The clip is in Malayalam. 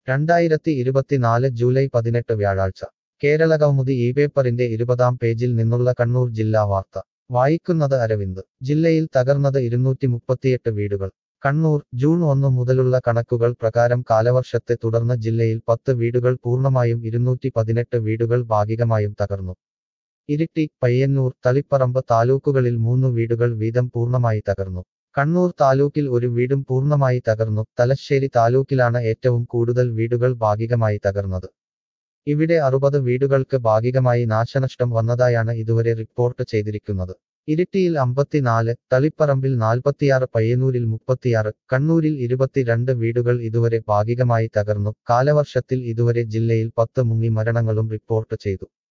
രണ്ടായിരത്തി ഇരുപത്തിനാല് ജൂലൈ പതിനെട്ട് വ്യാഴാഴ്ച കേരള കൗമുദി ഈ പേപ്പറിന്റെ ഇരുപതാം പേജിൽ നിന്നുള്ള കണ്ണൂർ ജില്ലാ വാർത്ത വായിക്കുന്നത് അരവിന്ദ് ജില്ലയിൽ തകർന്നത് ഇരുന്നൂറ്റി മുപ്പത്തിയെട്ട് വീടുകൾ കണ്ണൂർ ജൂൺ ഒന്ന് മുതലുള്ള കണക്കുകൾ പ്രകാരം കാലവർഷത്തെ തുടർന്ന് ജില്ലയിൽ പത്ത് വീടുകൾ പൂർണ്ണമായും ഇരുന്നൂറ്റി പതിനെട്ട് വീടുകൾ ഭാഗികമായും തകർന്നു ഇരിട്ടി പയ്യന്നൂർ തളിപ്പറമ്പ് താലൂക്കുകളിൽ മൂന്ന് വീടുകൾ വീതം പൂർണ്ണമായി തകർന്നു കണ്ണൂർ താലൂക്കിൽ ഒരു വീടും പൂർണ്ണമായി തകർന്നു തലശ്ശേരി താലൂക്കിലാണ് ഏറ്റവും കൂടുതൽ വീടുകൾ ഭാഗികമായി തകർന്നത് ഇവിടെ അറുപത് വീടുകൾക്ക് ഭാഗികമായി നാശനഷ്ടം വന്നതായാണ് ഇതുവരെ റിപ്പോർട്ട് ചെയ്തിരിക്കുന്നത് ഇരിട്ടിയിൽ അമ്പത്തിനാല് തളിപ്പറമ്പിൽ നാൽപ്പത്തിയാറ് പയ്യന്നൂരിൽ മുപ്പത്തിയാറ് കണ്ണൂരിൽ ഇരുപത്തിരണ്ട് വീടുകൾ ഇതുവരെ ഭാഗികമായി തകർന്നു കാലവർഷത്തിൽ ഇതുവരെ ജില്ലയിൽ പത്ത് മുങ്ങി മരണങ്ങളും റിപ്പോർട്ട് ചെയ്തു